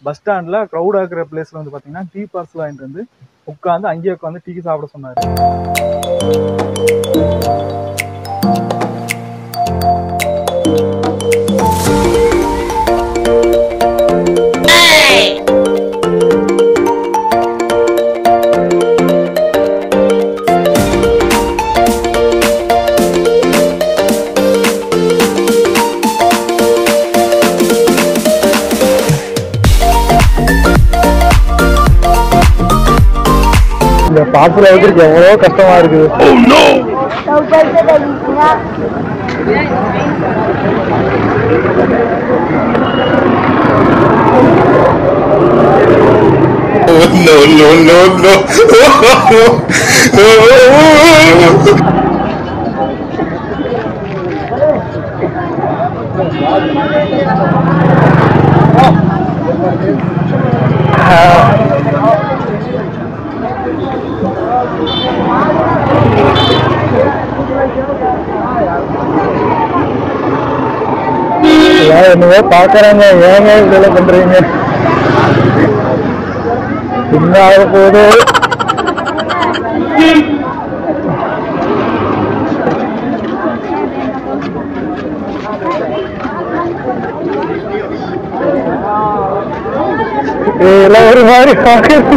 Bus ஸ்டாண்ட்ல crowd ஆக்குற பிளேஸ்ல வந்து பாத்தீங்கன்னா டீ பார்சல் வாங்கிட்டு வந்து உட்காந்து அங்கேயே உட்காந்து டீ சாப்பிட சொன்னாரு இந்த பார்சல் வைக்கிறதுக்கு எவ்வளோ கஷ்டமா இருக்குது no, no, no, no. எல்லாம் என்னவோ பாக்குறாங்க ஏங்க இதெல்லாம் பண்றீங்க என்ன ஆக போகுது இதெல்லாம் ஒரு மாதிரி பாக்குறது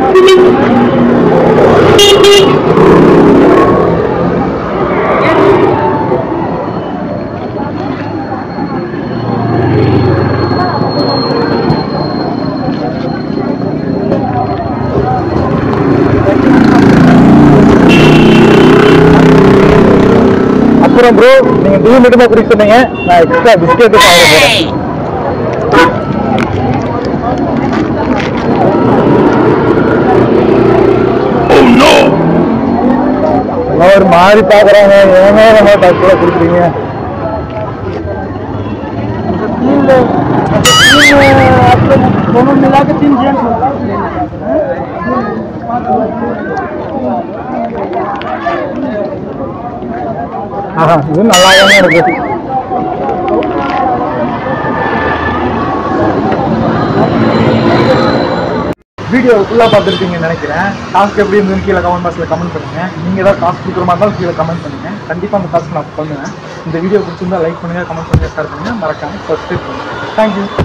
அப்புறம் ப்ரோ நீங்க டீ மட்டும் தான் குடிக்க சொன்னீங்க நான் எக்ஸ்ட்ரா பிஸ்கெட் சாப்பிட போறேன் எல்லாம் ஒரு மாதிரி பாக்குறாங்க ஏங்க நம்ம டக்குல குடுக்குறீங்க दोनों मिला के तीन ஆஹா இது நல்லா இருக்கு வீடியோ ஃபுல்லாக பார்த்துருப்பீங்கன்னு நினைக்கிறேன் டாஸ்க் எப்படி இருந்ததுன்னு கீழே கமெண்ட் பாக்ஸில் கமெண்ட் பண்ணுங்க நீங்கள் ஏதாவது காசு கொடுக்குற மாதிரி இருந்தாலும் கீழே கமெண்ட் பண்ணுங்க கண்டிப்பாக அந்த டாஸ்க் நான் பண்ணுவேன் இந்த வீடியோ பிடிச்சிருந்தா லைக் பண்ணுங்க கமெண்ட் பண்ணுங்க ஷேர் பண்ணுங்க மறக்காம சப்ஸ்கிரைப் பண்ணுங்க தேங்க்யூ